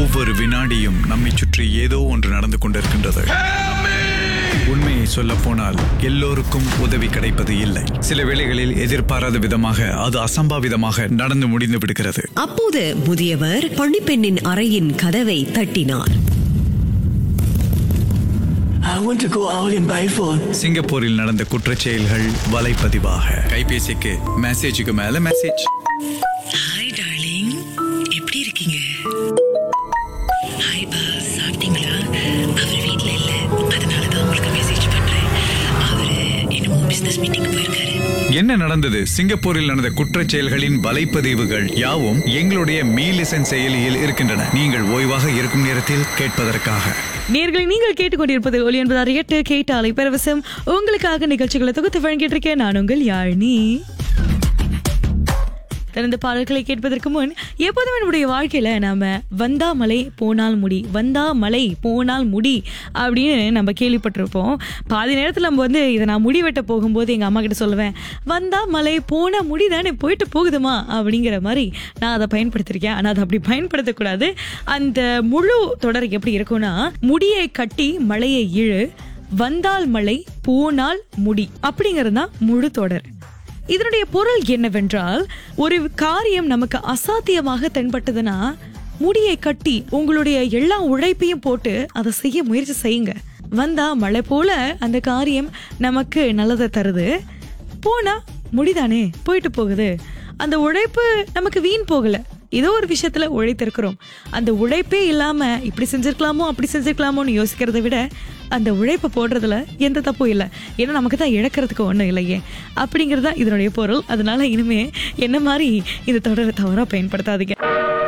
ஒவ்வொரு வினாடியும் நம்மை சுற்றி ஏதோ ஒன்று நடந்து கொண்டிருக்கின்றது உண்மையை சொல்ல போனால் எல்லோருக்கும் உதவி கிடைப்பது இல்லை சில வேளைகளில் எதிர்பாராத விதமாக அது அசம்பாவிதமாக நடந்து முடிந்து விடுகிறது அப்போது முதியவர் பணிப்பெண்ணின் அறையின் கதவை தட்டினார் I want to go out and buy phone. சிங்கப்பூரில் நடந்த குற்றச் செயல்கள் வலைப்பதிவாக கைபேசிக்கு மெசேஜுக்கு மேல மெசேஜ் ஹாய் டார்லிங் எப்படி இருக்கீங்க ஹாய் பா சாப்பிட்டீங்களா அவர் வீட்ல இல்ல அதனால தான் உங்களுக்கு மெசேஜ் பண்றேன் அவரு என்னமோ பிசினஸ் மீட்டிங் போயிருக்காரு என்ன நடந்தது சிங்கப்பூரில் நடந்த குற்றச் செயல்களின் வலைப்பதிவுகள் யாவும் எங்களுடைய மீலிசன் செயலியில் இருக்கின்றன நீங்கள் ஓய்வாக இருக்கும் நேரத்தில் கேட்பதற்காக நேர்களை நீங்கள் கேட்டுக்கொண்டிருப்பது ஒலி என்பதார் எட்டு கேட்டாலை பரவசம் உங்களுக்காக நிகழ்ச்சிகளை தொகுத்து வழங்கிட்டு இருக்கேன் நான் உங்கள் யாழினி திறந்த பாடல்களை கேட்பதற்கு முன் எப்போதும் நம்முடைய வாழ்க்கையில நாம வந்தா மலை போனால் முடி வந்தா மலை போனால் முடி அப்படின்னு நம்ம கேள்விப்பட்டிருப்போம் பாதி நேரத்தில் நம்ம வந்து இதை நான் முடி வெட்ட போகும்போது எங்க அம்மா கிட்ட சொல்லுவேன் வந்தா மலை போன முடி தானே போயிட்டு போகுதுமா அப்படிங்கிற மாதிரி நான் அதை பயன்படுத்திருக்கேன் ஆனால் அதை அப்படி பயன்படுத்தக்கூடாது அந்த முழு தொடர் எப்படி இருக்கும்னா முடியை கட்டி மலையை இழு வந்தால் மலை போனால் முடி அப்படிங்கிறது தான் முழு தொடர் இதனுடைய பொருள் என்னவென்றால் ஒரு காரியம் நமக்கு அசாத்தியமாக தென்பட்டதுன்னா முடியை கட்டி உங்களுடைய எல்லா உழைப்பையும் போட்டு அதை செய்ய முயற்சி செய்யுங்க வந்தா மழை போல அந்த காரியம் நமக்கு நல்லதை தருது போனா முடிதானே போயிட்டு போகுது அந்த உழைப்பு நமக்கு வீண் போகல ஏதோ ஒரு விஷயத்துல உழைத்திருக்கிறோம் அந்த உழைப்பே இல்லாம இப்படி செஞ்சிருக்கலாமோ அப்படி செஞ்சிருக்கலாமோன்னு யோசிக்கிறதை விட அந்த உழைப்பை போடுறதுல எந்த தப்பும் இல்லை ஏன்னா நமக்கு தான் இழக்கிறதுக்கு ஒன்றும் இல்லையே அப்படிங்கிறது தான் இதனுடைய பொருள் அதனால இனிமே என்ன மாதிரி இந்த தொடரை தவறாக பயன்படுத்தாதீங்க